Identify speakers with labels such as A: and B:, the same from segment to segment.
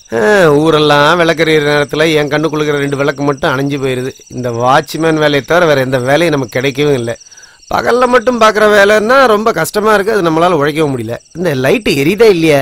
A: ஆ, ஊரெல்லாம் விளக்கறிற நேரத்தில் என் கண்ணுக்குள்ளுக்கிற ரெண்டு விளக்கு மட்டும் அணைஞ்சு போயிடுது இந்த வாட்ச்மேன் வேலையை தவிர வேற எந்த வேலையும் நமக்கு கிடைக்கவும் இல்லை பகலில் மட்டும் பார்க்குற வேலைன்னா ரொம்ப கஷ்டமாக இருக்குது அது நம்மளால் உழைக்கவும் முடியல இந்த லைட்டு எரியுதா இல்லையா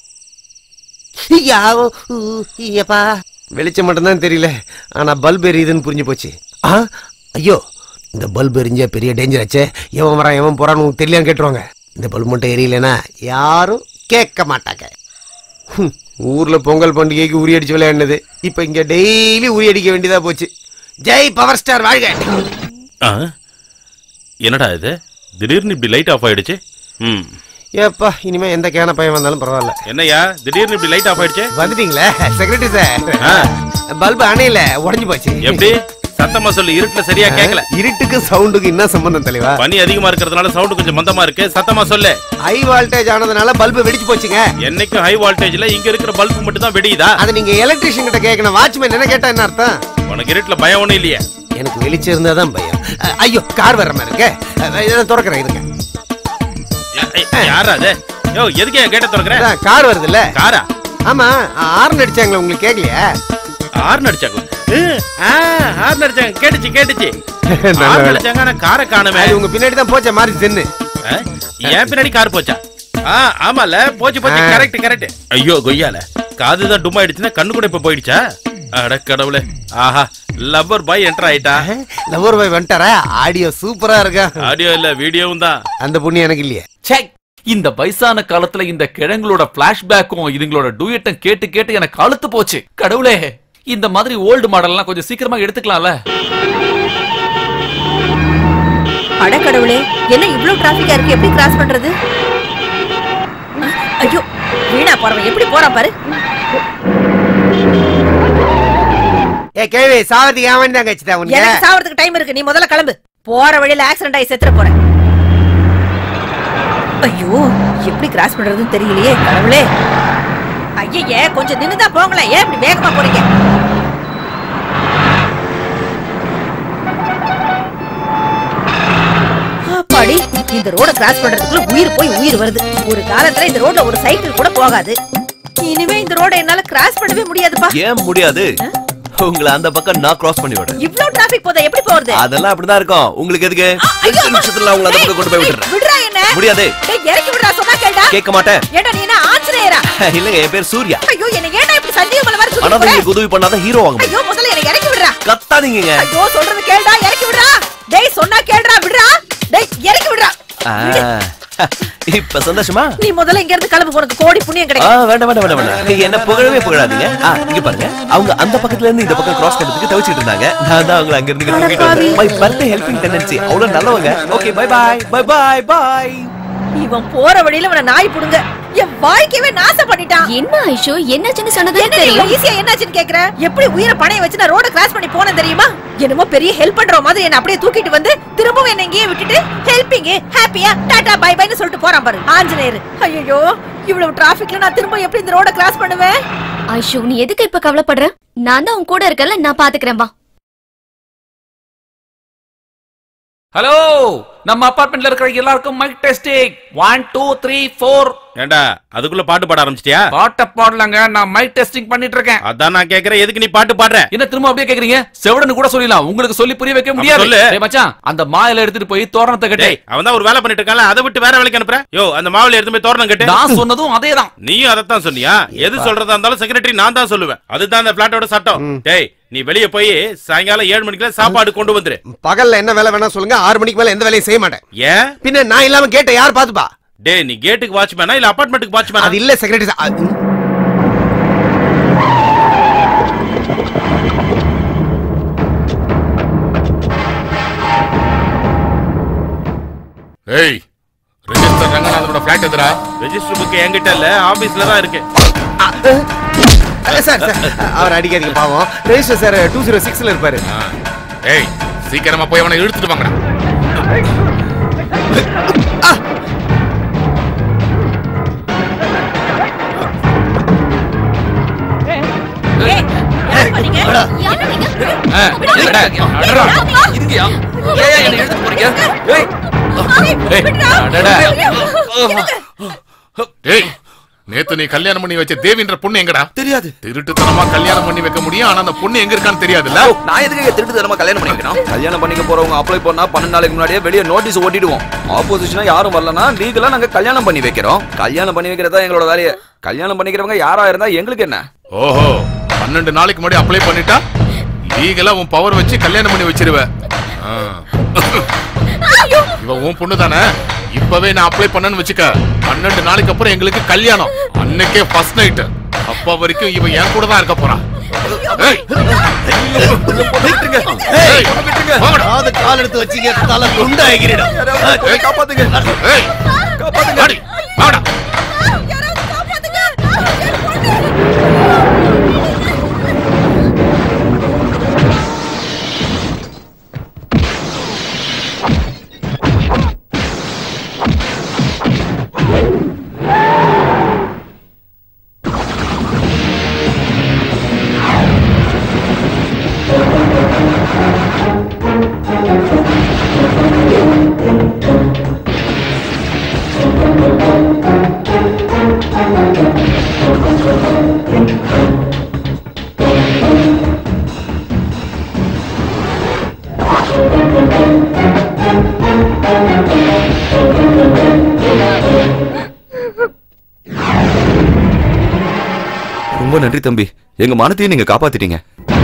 A: யாவோ, ஊ, ஐயப்பா வெளிச்சம் மட்டும்தான் தெரியல ஆனால் பல்ப் எரியுதுன்னு புரிஞ்சு போச்சு ஆ ஐயோ இந்த பல்ப் எரிஞ்சா பெரிய டேஞ்சர் ஆச்சே எவன் வரான் எவன் போறான்னு உங்களுக்கு தெரியலையான்னு கேட்டுருவாங்க இந்த பல்ப் மட்டும் எரியலைன்னா யாரும் கேட்க மாட்டாங்க ஹம், ஊர்ல பொங்கல் பண்டிகைக்கு உரி அடிச்சு விளையாடினது இப்ப இங்க டெய்லி உரி அடிக்க வேண்டியதா போச்சு ஜெய் பவர் ஸ்டார் வாழ்க
B: ஆ? என்னடா இது திடீர்னு இப்படி லைட் ஆஃப் ஆயிடுச்சு ம்
A: ஏப்பா இனிமே எந்த கேன பையன் வந்தாலும் பரவாயில்ல
B: என்னய்யா திடீர்னு இப்படி லைட் ஆஃப் ஆயிடுச்சு
A: வந்துட்டீங்களே செக்ரட்டரி சார்
B: ஆ,
A: பல்பு அணையில உடஞ்சு போச்சு
B: எப்படி சத்தமா சொல்லு இருட்டுல சரியா கேட்கல
A: இருட்டுக்கு சவுண்டுக்கு என்ன சம்பந்தம் தலைவா
B: பனி அதிகமா இருக்கிறதுனால சவுண்ட் கொஞ்சம் மந்தமா இருக்கு சத்தமா சொல்லு
A: ஹை வால்டேஜ் ஆனதுனால பல்பு வெடிச்சு போச்சுங்க
B: என்னைக்கும் ஹை வோல்டேஜ்ல இங்க இருக்கிற பல்ப் மட்டும் தான் வெடியுதா
A: அதை நீங்க எலக்ட்ரிஷியன் கிட்ட கேட்கணும் வாட்ச்மேன் என்ன கேட்டா என்ன அர்த்தம்
B: உனக்கு இருட்டுல பயம் ஒண்ணும் இல்லையே
A: எனக்கு வெளிச்சம் இருந்தா தான் பயம் அ- ஐயோ கார் வர்ற மாதிரி இருக்கு அ, இதை நான் திறக்கிறேன் இருங்க
B: ஏய், யாரா அது யோ எதுக்கு என் கேட்ட திறக்கிற
A: அதான், கார் வருது இல்ல
B: காரா
A: ஆமா ஆர்ன் அடிச்சாங்களே உங்களுக்கு கேட்கலையா
B: ஹார்ன் அடிச்சாங்க ஹார்ன் அடிச்சாங்க கேட்டுச்சு கேட்டுச்சு
A: நல்ல
B: ஹார்ன்
A: வேலை.
B: அடிச்சாங்க ஆனா காரை காணுமே
A: அது உங்க பின்னாடி தான் போச்சா மாறி சென்னு
B: ஆ? என் பின்னாடி கார் போச்சா ஆ ஆமால போச்சு போச்சு
A: ஆ.
B: கரெக்ட் கரெக்ட் ஐயோ கொய்யால காது தான் டும் ஆயிடுச்சுன்னா கண்ணு கூட இப்ப போயிடுச்சா அட கடவுளே ஆஹா லவ்வர் பாய் என்டர் ஆயிட்டா
A: லவர் பாய் வந்துட்டாரா ஆடியோ சூப்பரா இருக்கா
B: ஆடியோ இல்ல வீடியோவும் தான்
A: அந்த புண்ணியம் எனக்கு இல்லையே
C: ச்சே இந்த வயசான காலத்துல இந்த கிழங்களோட பிளாஷ்பேக்கும் இதுங்களோட டூயட்டும் கேட்டு கேட்டு எனக்கு அழுத்து போச்சு கடவுளே இந்த மாதிரி ஓல்டு மாடல்லாம் கொஞ்சம் சீக்கிரமா எடுத்துக்கலாம்ல
D: அட கடவுளே என்ன இவ்ளோ டிராபிக்கா இருக்கு எப்படி கிராஸ் பண்றது ஐயோ வீணா போறவன் எப்படி போறான் பாரு
A: ஏ கேள்வி சாவதி ஏன் தான் கட்சிதா உனக்கு
D: எனக்கு சாவறதுக்கு டைம் இருக்கு நீ முதல்ல கிளம்பு போற வழியில ஆக்சிடென்ட் ஆகி செத்துற போற ஐயோ எப்படி கிராஸ் பண்றதுன்னு தெரியலையே கடவுளே ஐயே கொஞ்சம் நின்னுதான் போங்களேன் ஏன் இப்படி வேகமா போறீங்க அப்பாடி இந்த ரோட கிராஸ் பண்றதுக்குள்ள உயிர் போய் உயிர் வருது ஒரு காலத்துல இந்த ரோட்ல ஒரு சைக்கிள் கூட போகாது இனிமே இந்த ரோட என்னால கிராஸ் பண்ணவே முடியாதுப்பா
E: ஏன் முடியாது உங்களை அந்த பக்கம் நான் கிராஸ் பண்ணி விடுறேன்
D: இவ்ளோ டிராபிக் போதா எப்படி போறது
E: அதெல்லாம் அப்படிதான் இருக்கும் உங்களுக்கு எதுக்கு ரெண்டு நிமிஷத்துல நான் உங்களை அந்த பக்கம் கொண்டு போய் விட்டுறேன்
D: விடுறா என்ன
E: முடியாது
D: டேய் இறக்கி விடுறா சொன்னா கேட்டா
E: கேட்க மாட்டேன்
D: ஏடா நீ என்ன ஆஞ்சநேயரா
E: இல்லங்க என் பேர் சூர்யா
D: ஐயோ என்ன ஏன்டா இப்படி சந்தேகம் மலை வர
E: ஆனா
D: சொல்லி போற
E: உங்களுக்கு உதவி பண்ணாத ஹீரோ வாங்க முடியும்
D: ஐயோ முதல்ல என்ன இறக்கி விடுறா
E: கத்தாதீங்க
D: ஐயோ சொல்றது கேளுடா இறக்கி விடுறா டேய் சொன்னா கேளுடா விடுறா டேய் இறக்கி விடுறா விடு.
E: இப்ப சந்தோஷமா
D: நீ முதல்ல இங்க இருந்து கிளம்பு உனக்கு கோடி புண்ணியம்
E: ஆ,
D: கிடைக்கும்
E: வேண்டாம் வேண்டாம் வேண்டாம் வேண்டாம் நீங்க என்ன புகழவே புகழாதீங்க ஆ, இங்க பாருங்க அவங்க அந்த பக்கத்துல இருந்து இந்த பக்கம் கிராஸ் பண்ணதுக்கு தவிச்சிட்டு இருந்தாங்க நான் தான் அவங்களை அங்க இருந்து இங்க தூக்கிட்டு வந்தேன் மை பர்த்டே ஹெல்பிங் டெண்டன்சி அவ்வளவு நல்லவங்க okay bye bye bye bye bye
D: இவன் போற வழியில இவனை நாய் புடுங்க என் வாழ்க்கையவே நாசம் பண்ணிட்டான்
F: என்ன ஐஷோ என்னாச்சுன்னு சொன்னது
D: என்ன நீ
F: தெரியும்
D: ஈஸியா என்னாச்சுன்னு கேக்குற எப்படி உயிரை பணைய வச்சு நான் ரோட கிராஸ் பண்ணி போனேன் தெரியுமா என்னமோ பெரிய ஹெல்ப் பண்ற மாதிரி என்ன அப்படியே தூக்கிட்டு வந்து திரும்பவும் என்ன இங்கேயே விட்டுட்டு ஹெல்பிங் ஹாப்பியா டாடா பை பைன்னு சொல்லிட்டு போறான் பாரு ஆஞ்சநேயர் ஐயோ இவ்வளவு டிராபிக்ல நான் திரும்ப எப்படி இந்த ரோட கிராஸ் பண்ணுவேன்
F: ஐஷோ நீ எதுக்கு இப்ப கவலைப்படுற நான் தான் உன் கூட இருக்கல நான் பாத்துக்கிறேன் வா
C: ஹலோ நம்ம அபார்ட்மெண்ட்ல இருக்கிற எல்லாருக்கும் mic testing one two three four
B: ஏண்டா அதுக்குள்ள பாட்டு பாட ஆரம்பிச்சிட்டியா
C: பாட்ட பாடலங்க நான் மைக் டெஸ்டிங் பண்ணிட்டு இருக்கேன்
B: அதான் நான் கேக்குறேன் எதுக்கு நீ பாட்டு பாடுற
C: என்ன திரும்ப அப்படியே கேக்குறீங்க செவடன்னு கூட சொல்லலாம் உங்களுக்கு சொல்லி புரிய வைக்க முடியாது
B: சொல்லு.
C: டேய் மச்சான் அந்த மாயில எடுத்துட்டு போய் தோரணத்தை கட்டு
B: டேய் அவன் தான் ஒரு வேலை பண்ணிட்டு இருக்கான்ல அதை விட்டு வேற வேலைக்கு அனுப்புற யோ அந்த மாவுல எடுத்து போய் தோரணம் கட்டு
C: நான் சொன்னதும் அதேதான்
B: நீயும் அதைத்தான் சொன்னியா எது சொல்றதா இருந்தாலும் செக்ரட்டரி நான் தான் சொல்லுவேன் அதுதான் அந்த பிளாட்டோட சட்டம் டேய் நீ வெளிய போய் சாயங்காலம் ஏழு மணிக்குள்ள சாப்பாடு கொண்டு வந்துரு
A: பகல்ல என்ன வேலை வேணா சொல்லுங்க ஆறு மணிக்கு மேல எந்த வேலையும் செய்ய மாட்டேன்
B: ஏன்
A: பின்ன நான் இல்லாம கேட்ட யார் பாத்துப்பா
B: டேய் நீ கேட்டுக்கு வாட்ச்மேனா இல்ல அபார்ட்மெண்ட்டுக்கு வாட்ச்மேனா
A: அது இல்ல செக்ரட்டரி
G: ஏய் ரெஜிஸ்டர் ரங்கநாதனோட ஃபிளாட் எதுடா
B: ரெஜிஸ்டர் புக் என்கிட்ட இல்ல ஆபீஸ்ல தான் இருக்கு
A: சார் சார் அவர் அடிக்காதீங்க பாவம் ரெஜிஸ்டர் சார் டூ ஜீரோ சிக்ஸ்ல இருப்பாரு
G: ஆ. ஏய் சீக்கிரமா போய் அவனை இழுத்துட்டு வாங்கடா
D: ஏய், யார் பண்ணீங்க?
F: யாரு நீங்க
C: ஆ, என்னடா, அடடா, இருங்கயா. ஏன் என்ன எடுத்துட்டு போறீங்க ஏய்,
D: ஏய்,
C: ஏய்,
D: விடுடா.
C: அடடா.
D: ஐயோ, எனக்கு-
G: ஏய் நேத்து நீ கல்யாணம் பண்ணி வச்ச தேவின்ற பொண்ணு எங்கடா
E: தெரியாது
G: திருட்டுத்தனமா கல்யாணம் பண்ணி வைக்க முடியும் ஆனா அந்த பொண்ணு எங்க இருக்கான்னு தெரியாதுல்ல
H: நான் எதுக்கு திருட்டு தரமா கல்யாணம் பண்ணிக்கணும் கல்யாணம் பண்ணிக்க போறவங்க அப்ளை பண்ணா பன்னெண்டு நாளைக்கு முன்னாடியே வெளியே நோட்டீஸ் ஓட்டிடுவோம் ஆப்போசிஷனா யாரும் வரலனா லீகலா நாங்க கல்யாணம் பண்ணி வைக்கிறோம் கல்யாணம் பண்ணி வைக்கிறதா எங்களோட வேலையை கல்யாணம் பண்ணிக்கிறவங்க யாரா இருந்தா எங்களுக்கு என்ன
G: ஓஹோ பன்னெண்டு நாளைக்கு முன்னாடி அப்ளை பண்ணிட்டா லீகலா உன் பவர் வச்சு கல்யாணம் பண்ணி வச்சிருவ ஆ. இவ உன் பொண்ணு தானே இப்பவே நான் அப்ளை பண்ணேன்னு வச்சுக்க பன்னெண்டு நாளைக்கு அப்புறம் எங்களுக்கு கல்யாணம் அன்னைக்கே ஃபர்ஸ்ட் நைட் அப்ப வரைக்கும் இவ என் கூட தான் இருக்க போறா ஏய். ஏய், போங்கடா.
A: காது கால் எடுத்து வச்சீங்க தலை துண்டாகிரிடும்
G: ஏய்,
H: காப்பாத்துங்க
G: ஏய், வாடி, வாடா.
H: ரொம்ப நன்றி தம்பி எங்க மானத்தையும் நீங்க காப்பாத்திட்டீங்க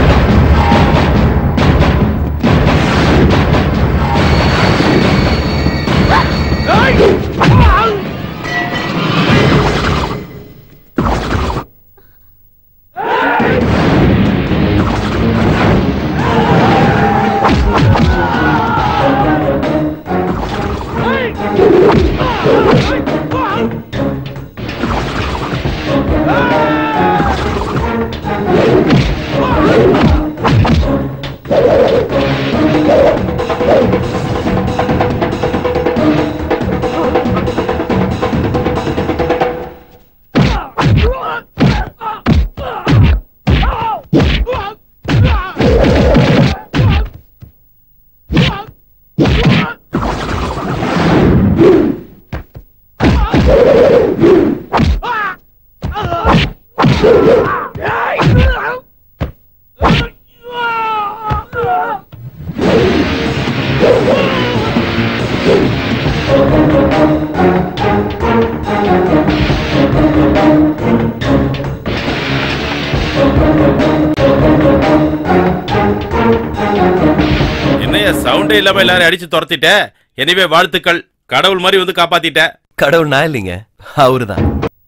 B: என்னைய சவுண்டே இல்லாம எல்லாரும் அடிச்சு துரத்திட்ட எனிவே வாழ்த்துக்கள் கடவுள் மாதிரி வந்து காப்பாத்திட்ட
E: கடவுள் நான் இல்லைங்க அவருதான்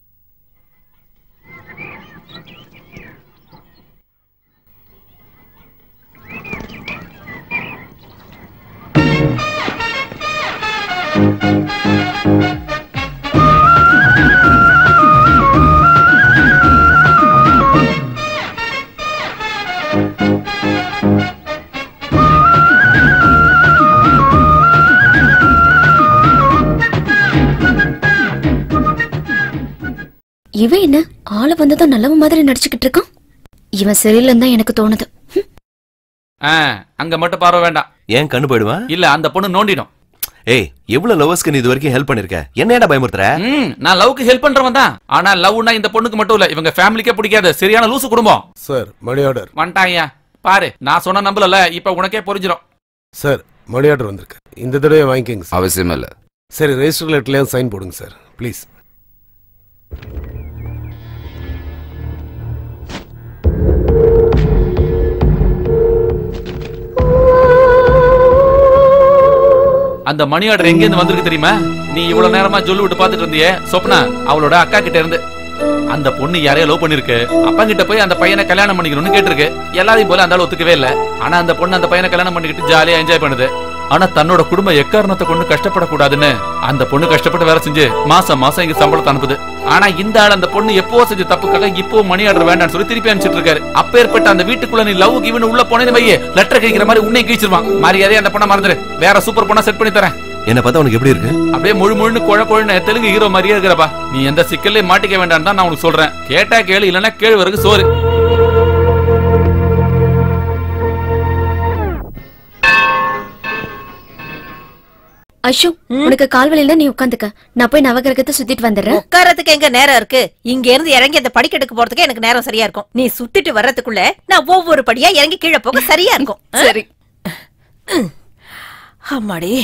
F: இவன் என்ன ஆளு வந்ததும் நல்லவன் மாதிரி நடிச்சுக்கிட்டு இருக்கான் இவன் சரியில்லைன்னு தான் எனக்கு தோணுது ஹம்.
C: ஆ, அங்க மட்டும் பார்வை வேண்டாம்
E: ஏன் கண்ணு போயிடுவேன்
C: இல்ல அந்த பொண்ணு நோண்டிடும்
E: ஏய் எவ்வளவு லவர்ஸ்க்கு நீ இது வரைக்கும் ஹெல்ப் பண்ணிருக்க என்ன ஏன்டா பயமுறுத்துற
C: ம், நான் லவ்க்கு ஹெல்ப் பண்றவன் தான் ஆனா லவ்னா இந்த பொண்ணுக்கு மட்டும் இல்ல இவங்க ஃபேமிலிக்கே பிடிக்காது சரியான லூசு குடும்பம்
A: சார் மணி ஆர்டர்
C: வந்துட்டாங்க பாரு நான் சொன்ன நம்பலல இப்ப உனக்கே புரிஞ்சிடும்
A: சார் மணி ஆர்டர் வந்திருக்கு இந்த தடவை வாங்கிக்கோங்க சார்
H: அவசியம் இல்ல
A: சரி ரெஜிஸ்டர் லெட்டர்லயும் சைன் போடுங்க சார் ப்ளீஸ்
C: அந்த மணி ஆர்டர் எங்க இருந்து வந்திருக்கு தெரியுமா நீ இவ்வளவு நேரமா சொல்லி விட்டு பாத்துட்டு இருந்தியே சொப்னா அவளோட அக்கா கிட்ட இருந்து அந்த பொண்ணு யாரையோ லவ் பண்ணிருக்கு அப்பா கிட்ட போய் அந்த பையனை கல்யாணம் பண்ணிக்கணும்னு கேட்டிருக்கு எல்லாரையும் போல அந்த ஆள் ஒத்துக்கவே இல்ல ஆனா அந்த பொண்ணு அந்த பையனை கல்யாணம் பண்ணிக்கிட்டு ஜாலியா என்ஜாய் பண்ணுது ஆனா தன்னோட குடும்பம் எக்காரணத்தை கொண்டு கஷ்டப்படக்கூடாதுன்னு அந்த பொண்ணு கஷ்டப்பட்டு வேலை செஞ்சு மாசம் மாசம் இங்க சம்பளத்தை அனுப்புது ஆனா இந்த ஆள் அந்த பொண்ணு எப்போ செஞ்ச தப்புக்காக இப்போ மணி ஆர்டர் வேண்டாம்னு சொல்லி திருப்பி அனுப்பிச்சிட்டு இருக்காரு அப்பேற்பட்ட அந்த வீட்டுக்குள்ள நீ லவ் கிவன் உள்ள போனேன்னு வையே லெட்டர் கேட்கிற மாதிரி உன்னை கீச்சிருவான் மரியாதையா அந்த பொண்ணை மறந்துரு வேற சூப்பர் பொண்ணா செட் பண்ணி தரேன்
E: என்ன பார்த்தா உனக்கு எப்படி இருக்கு
C: அப்படியே முழு முழுன்னு குழ குழன்னு தெலுங்கு ஹீரோ மாதிரியே இருக்கிறப்பா நீ எந்த சிக்கல்லையும் மாட்டிக்க வேண்டாம் தான் நான் உனக்கு சொல்றேன் கேட்டா கேளு இல்லைன்னா கேழு வரைக்கும் சோறு
F: ஐஷு உனக்கு கால் வலியில நீ உட்காந்துக்க நான் போய் நவகிரகத்தை சுத்திட்டு வந்துடுறேன்
D: உட்காரத்துக்கு எங்க நேரம் இருக்கு இங்க இருந்து இறங்கி அந்த படிக்கட்டுக்கு போறதுக்கு எனக்கு நேரம் சரியா இருக்கும் நீ சுத்திட்டு வர்றதுக்குள்ள நான் ஒவ்வொரு படியா இறங்கி கீழே போக சரியா இருக்கும்
F: சரி
D: அம்மாடி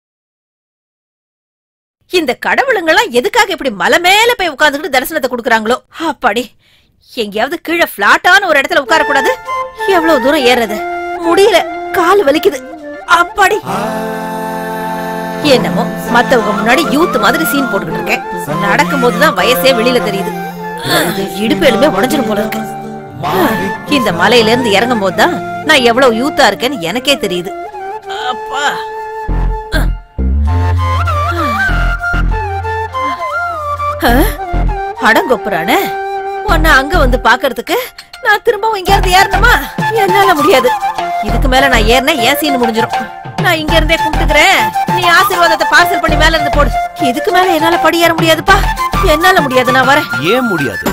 D: இந்த கடவுளுங்கெல்லாம் எதுக்காக இப்படி மலை மேல போய் உட்கார்ந்துக்கிட்டு தரிசனத்தை கொடுக்குறாங்களோ அப்பாடி எங்கேயாவது கீழே பிளாட்டான ஒரு இடத்துல உட்கார கூடாது எவ்வளவு தூரம் ஏறது முடியல கால் வலிக்குது அப்பாடி என்னமோ மத்தவங்க முன்னாடி யூத் மாதிரி சீன் போட்டுக்கிட்டு இருக்கேன் நடக்கும் போதுதான் வயசே வெளியில தெரியுது அது இடுப்பு எலும்பே உடஞ்சிரும் போல இருக்கு இந்த மலையில இருந்து இறங்கும் போதுதான் நான் எவ்வளவு யூத்தா இருக்கேன்னு எனக்கே தெரியுது அப்பா அடங்கொப்புறானே உன்னை அங்க வந்து பாக்குறதுக்கு நான் திரும்பவும் இங்க இருந்து ஏறணுமா என்னால முடியாது இதுக்கு மேல நான் ஏறினா ஏன் சீன் முடிஞ்சிரும் நான் இங்க இருந்தே கும்பிட்டுக்கிறேன் நீ ஆசீர்வாதத்தை பார்சல் பண்ணி மேல இருந்து போடு இதுக்கு மேல என்னால படி ஏற முடியாதுப்பா என்னால முடியாது நான் வரேன்
E: ஏன் முடியாது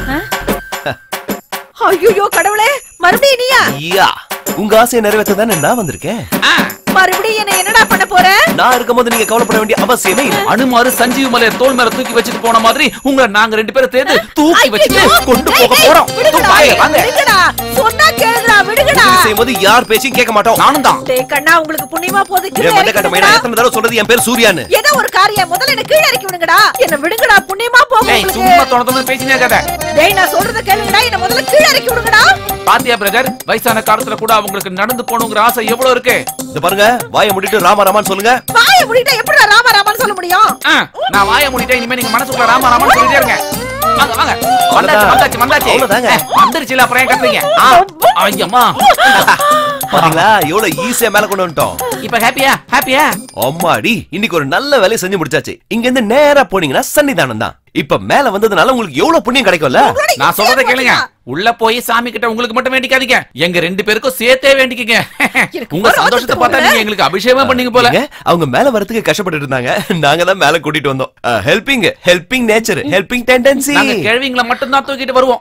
D: ஐயோ கடவுளே மறுபடியும் நீயா
E: யா உங்க ஆசையை நிறைவேற்ற தானே நான் வந்திருக்கேன்
D: மறுபடியும் என்ன என்னடா பண்ண போற
E: நான் இருக்கும்போது நீங்க கவலைப்பட வேண்டிய அவசியமே இல்லை
C: அனுமாரு சஞ்சீவ் மலைய தோல் மேல தூக்கி வச்சுட்டு போன மாதிரி உங்களை நாங்க ரெண்டு பேரும் சேர்ந்து தூக்கி வச்சுட்டு
D: ஐயையோ!
C: கொண்டு
D: ஏய்,
C: போக
D: ஏய்,
C: போறோம்
D: விடுங்கடா,
C: வாங்க, வாங்க
D: விடுங்கடா. சொன்னா கேளுடா விடுங்கடா
E: இது செய்யும்போது யார் பேச்சையும் கேட்க மாட்டோம்
C: நானும் தான்
D: டேய் கண்ணா உங்களுக்கு புண்ணியமா போது கீழே
E: என் மண்டை
D: இறக்கி
E: கட்ட
D: விடுங்கடா.
E: எத்தனை தடவை சொல்றது என் பேர் சூர்யான்னு
D: ஏதோ ஒரு காரியம் முதல்ல என்ன கீழே இறக்கி விடுங்கடா என்ன விடுங்கடா புண்ணியமா போகும்
C: ஏய்
D: உங்களுக்கு
C: சும்மா தொண தொண பேசினே இருக்காத
D: டேய் நான் சொல்றத கேளுங்கடா என்ன முதல்ல கீழே இறக்கி விடுங்கடா
C: பாத்தியா பிரதர் வயசான காலத்துல கூட அவங்களுக்கு நடந்து போகணுங்கிற ஆசை எவ்வளவு இருக்கு
E: இந்த பாருங்க வாயை முடிட்டு ராமா ராமான்னு சொல்லுங்க
D: வாயை மூடிட்டா எப்படிடா ராமா ராமான்னு சொல்ல முடியும்
C: ஆ, நான் வாய முடிட்டேன் இனிமே நீங்க மனசுக்குள்ள ராமா ராமான்னு சொல்லிட்டே இருங்க வாங்க வாங்க வந்தாச்சு வந்தாச்சு வந்தாச்சு
E: அவ்வளவுதாங்க.
C: ஏ, வந்துருச்சுல அப்புறம் ஏன் கத்துறீங்க ஆ, ஐயம்மா
E: பாத்தீங்களா எவ்வளவு ஈஸியா மேல கொண்டு வந்துட்டோம்
C: இப்ப ஹாப்பியா ஹாப்பியா
E: அம்மாடி இன்னைக்கு ஒரு நல்ல வேலையை செஞ்சு முடிச்சாச்சு இங்க இருந்து நேரா போனீங்கன்னா சன்னிதானம் தான் இப்ப மேல வந்ததுனால உங்களுக்கு எவ்வளவு புண்ணியம் கிடைக்கும்ல
C: நான் சொல்றதை கேளுங்க உள்ள போய் சாமி கிட்ட உங்களுக்கு மட்டும் வேண்டிக்காதீங்க எங்க ரெண்டு பேருக்கும் சேர்த்தே வேண்டிக்கங்க
D: எனக்கு
C: உங்க
D: ஒரு
C: சந்தோஷத்தை
D: ஆச்சரியத்தை
C: பார்த்தா நீங்க எங்களுக்கு அபிஷேகம் பண்ணீங்க போல
E: ஏங்க, அவங்க மேல வரதுக்கு கஷ்டப்பட்டு இருந்தாங்க நாங்க தான் மேல கூட்டிட்டு வந்தோம் helping helping nature helping tendency
C: நாங்க கேள்விங்களை மட்டும் தான் தூக்கிட்டு வருவோம்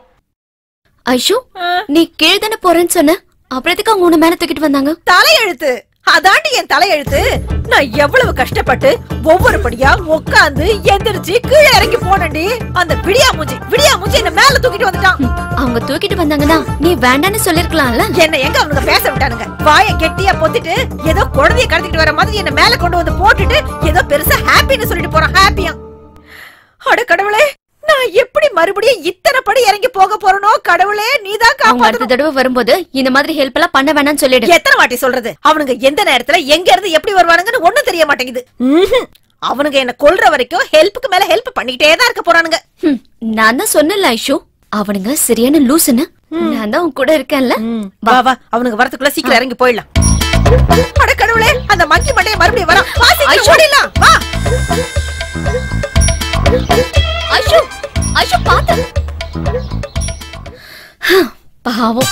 F: ஐஷு நீ கீழ் தானே போறேன்னு சொன்ன அப்புறம் எதுக்கு அவங்க உன்னை மேல தூக்கிட்டு வந்தாங்க
D: தலையெழுத்து அதாண்டி என் தலையெழுத்து நான் எவ்வளவு கஷ்டப்பட்டு ஒவ்வொரு படியா உட்காந்து எந்திரிச்சு கீழே இறங்கி போனேன்டி அந்த விடியா மூஞ்சி விடியா மூஞ்சி என்ன மேல தூக்கிட்டு வந்துட்டான்
F: ம், அவங்க தூக்கிட்டு வந்தாங்கன்னா நீ வேண்டான்னு சொல்லிருக்கலாம்ல
D: என்ன எங்க அவனுங்க பேச விட்டானுங்க வாய கெட்டியா பொத்திட்டு ஏதோ குழந்தைய கடத்திட்டு வர மாதிரி என்ன மேல கொண்டு வந்து போட்டுட்டு ஏதோ பெருசா ஹாப்பின்னு சொல்லிட்டு போறான் ஹாப்பியா அட கடவுளே நான் எப்படி மறுபடியும் இத்தனை படி இறங்கி போக போறனோ கடவுளே நீதான்
F: அவங்க அடுத்த
D: காப்பாத்தணும்
F: தடவை வரும்போது இந்த மாதிரி ஹெல்ப் எல்லாம் பண்ண வேணாம்னு சொல்லிடு
D: எத்தனை வாட்டி சொல்றது அவனுங்க எந்த நேரத்துல எங்க இருந்து எப்படி வருவானுங்கன்னு ஒண்ணும் தெரிய மாட்டேங்குது ம்ஹும். அவனுங்க என்ன கொல்ற வரைக்கும் ஹெல்ப்புக்கு மேல ஹெல்ப் பண்ணிக்கிட்டே தான் இருக்க போறானுங்க
F: ஹம், நான் தான் சொன்னல ஐஷு அவனுங்க சரியான லூசுன்னு நான் தான் உன் கூட இருக்கேன்ல
D: வா வா அவனுங்க வரதுக்குள்ள சீக்கிரம் இறங்கி போயிடலாம் அட கடவுளே அந்த மங்கி மண்டைய மறுபடியும் வரா வா சீக்கிரம் ஓடிடலாம் வா
F: ஐஷு ஐஷு பாத்து பாவம்